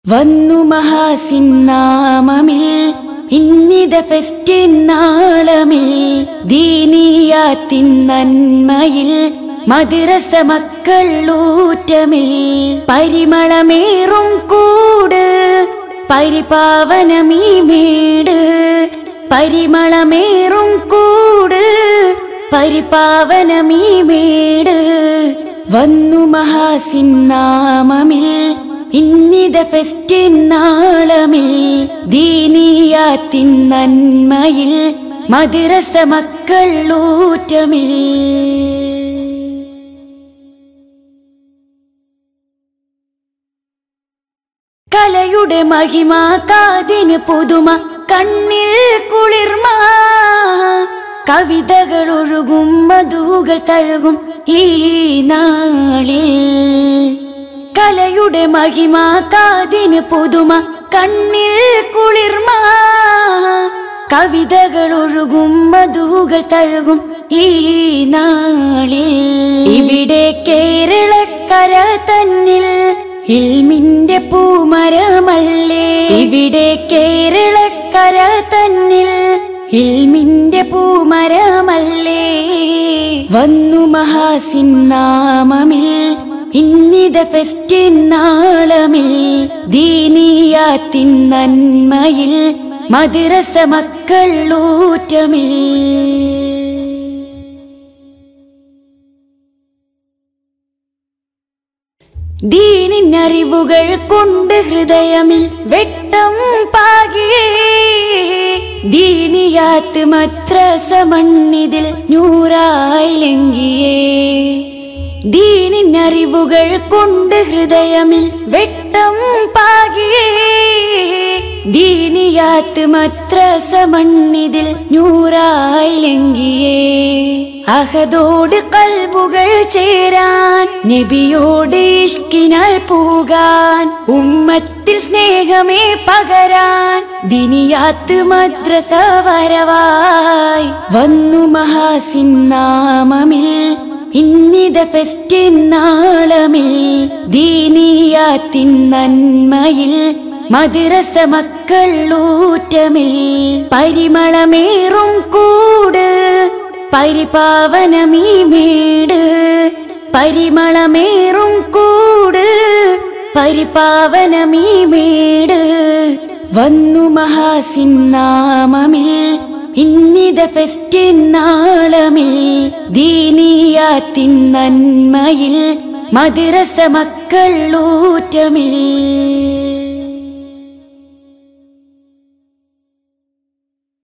വന്നു മഹാസിന്നാമമിൽ ഇന്നിത ഫെസ്റ്റിൻ നാളമിൽ ദീനിയാത്തിൻ നന്മയിൽ മതിരസ മക്കൾ ഊറ്റമിൽ പരിമളമേറും കൂട് പരിപാവനമീ മേട് പരിമളമേറും കൂട് പരിപാവനമീ മേട് വന്നു മഹാസിന്നാമമിൽ ഇന്നിത ഫെസ്റ്റിൻ നാളമിൽ ദീനിയാത്തിൻ നന്മയിൽ മതിരസ മക്കൾ ഊറ്റമിൽ കലയുടെ മഹിമ കാതിന് പുതുമ കണ്ണിൽ കുളിർമ കവിതകൾ ഒഴുകും മധുകൾ തഴുകും ഈ നാളിൽ കലയുടെ മഹിമ കാതിന് പുതുമ കണ്ണിൽ കുളിർമ കവിതകൾ ഒഴുകും മധുകൾ തഴുകും ഈ നാളിൽ ഇവിടെ കേരളക്കര തന്നിൽ ഇൽമിന്റെ പൂമരമല്ലേ ഇവിടെ കേരളക്കര തന്നിൽ ഇൽമിന്റെ പൂമരമല്ലേ വന്നു മഹാസിന്നാമമിൽ ഇന്നിത ഫെസ്റ്റിൻ നാളമിൽ ദീനിയാത്തിൻ നന്മയിൽ മതിരസ മക്കൾ ഊറ്റമിൽ ദീനിന്നറിവുകൾ കൊണ്ട് ഹൃദയമിൽ വെട്ടം പാകിയേ ദീനിയാത്ത് മദ്രസ മണ്ണിതിൽ നൂറായി ലംഘിയേ ദീനിന്നറിവുകൾ കൊണ്ട് ഹൃദയമിൽ വെട്ടം പാകിയേ ദീനിയാത്ത് മദ്രസ മണ്ണിതിൽ നൂറായി ലംഘിയേ അഹദോട് കൽബുകൾ ചേരാൻ നബിയോട് ഇഷ്കിനാൽ പോകാൻ ഉമ്മത്തിൽ സ്നേഹമേ പകരാൻ ദിനിയാത്ത് മദ്രസ വരവായി വന്നു മഹാസിന്നാമമിൽ ഇന്നിത ഫെസ്റ്റിൻ നാളമിൽ ദീനിയാത്തിൻ നന്മയിൽ മതിരസ മക്കൾ ഊറ്റമിൽ പരിമളമേറും കൂട് പരിപാവനമീ മേട് പരിമളമേറും കൂട് പരിപാവനമീ മേട് വന്നു മഹാസിന്നാമമിൽ ഇന്നിത ഫെസ്റ്റിൻ നാളമിൽ ദീനിയാത്തിൻ നന്മയിൽ മതിരസ മക്കൾ ഊറ്റമിൽ